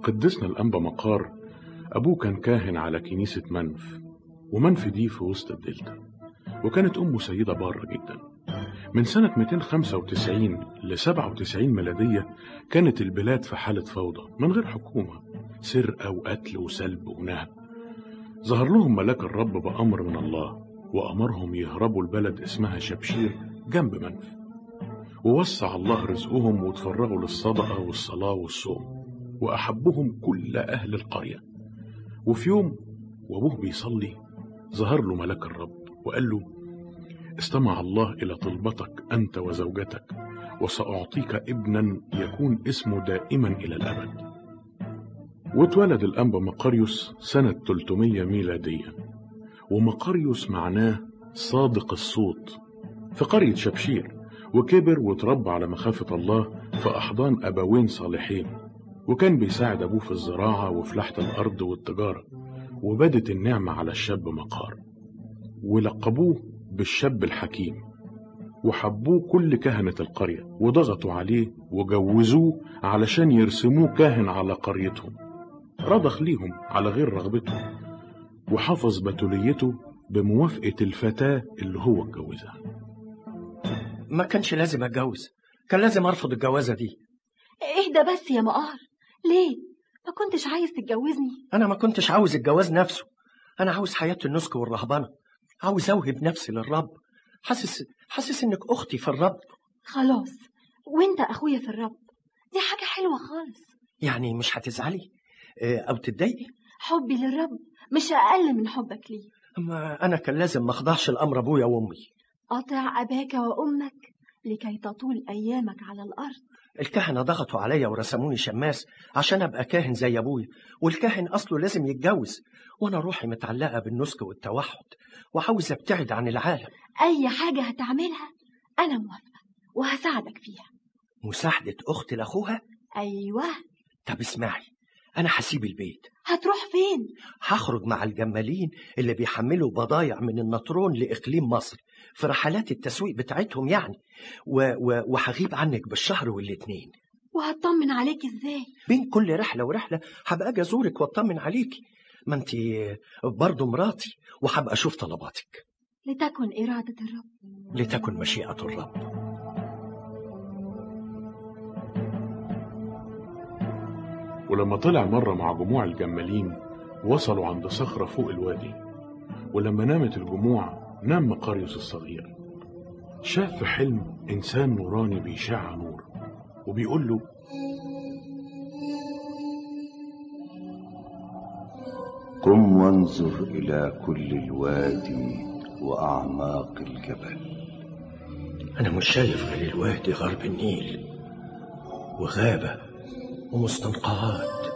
قدسنا الأنبا مقار أبوه كان كاهن على كنيسة منف ومنف دي في وسط الدلتا وكانت أمه سيدة بارة جدا من سنة 295 ل 97 ميلادية كانت البلاد في حالة فوضى من غير حكومة سرقة وقتل وسلب ونهب ظهر لهم ملاك الرب بأمر من الله وأمرهم يهربوا البلد اسمها شبشير جنب منف ووسع الله رزقهم وتفرغوا للصدقة والصلاة والصوم وأحبهم كل أهل القرية وفي يوم وأبوه بيصلي ظهر له ملاك الرب وقال له استمع الله إلى طلبتك أنت وزوجتك وسأعطيك ابنا يكون اسمه دائما إلى الأبد واتولد الأنبا مقاريوس سنة 300 ميلادية ومقاريوس معناه صادق الصوت في قرية شبشير وكبر وتربى على مخافة الله في أحضان أبوين صالحين وكان بيساعد أبوه في الزراعة وفي لحت الأرض والتجارة وبدت النعمة على الشاب مقار ولقبوه بالشاب الحكيم وحبوه كل كهنة القرية وضغطوا عليه وجوزوه علشان يرسموه كاهن على قريتهم رضخ ليهم على غير رغبتهم وحفظ بتوليته بموافقة الفتاة اللي هو اتجوزها ما كانش لازم اتجوز كان لازم ارفض الجوازه دي اهدى بس يا مقار ليه ما كنتش عايز تتجوزني انا ما كنتش عاوز الجواز نفسه انا عاوز حياه النسك والرهبنه عاوز اوهب نفسي للرب حاسس حاسس انك اختي في الرب خلاص وانت اخويا في الرب دي حاجة حلوة خالص يعني مش هتزعلي آه، او تتضايقي حبي للرب مش اقل من حبك ليه اما انا كان لازم ما اخضعش لامر ابويا وامي أطع أباك وأمك لكي تطول أيامك على الأرض الكهنة ضغطوا عليا ورسموني شماس عشان أبقى كاهن زي أبويا والكاهن أصله لازم يتجوز وأنا روحي متعلقة بالنسك والتوحد وعاوز أبتعد عن العالم أي حاجة هتعملها أنا موافقة وهساعدك فيها مساعدة أخت لأخوها أيوة طب اسمعي أنا هسيب البيت هتروح فين هخرج مع الجمالين اللي بيحملوا بضايع من النطرون لإقليم مصر في رحلات التسويق بتاعتهم يعني و... و... وهغيب عنك بالشهر والاتنين وهطمن عليك إزاي بين كل رحلة ورحلة هبقى أجي أزورك وأطمن عليكي ما أنت برضه مراتي وهبقى أشوف طلباتك لتكن إرادة الرب لتكن مشيئة الرب ولما طلع مرة مع جموع الجمالين وصلوا عند صخرة فوق الوادي ولما نامت الجموع نام مقاريوس الصغير شاف في حلم إنسان نوراني بيشع نور وبيقول له قم وانظر إلى كل الوادي وأعماق الجبل أنا مش شايف غير الوادي غرب النيل وغابة ومستنقعات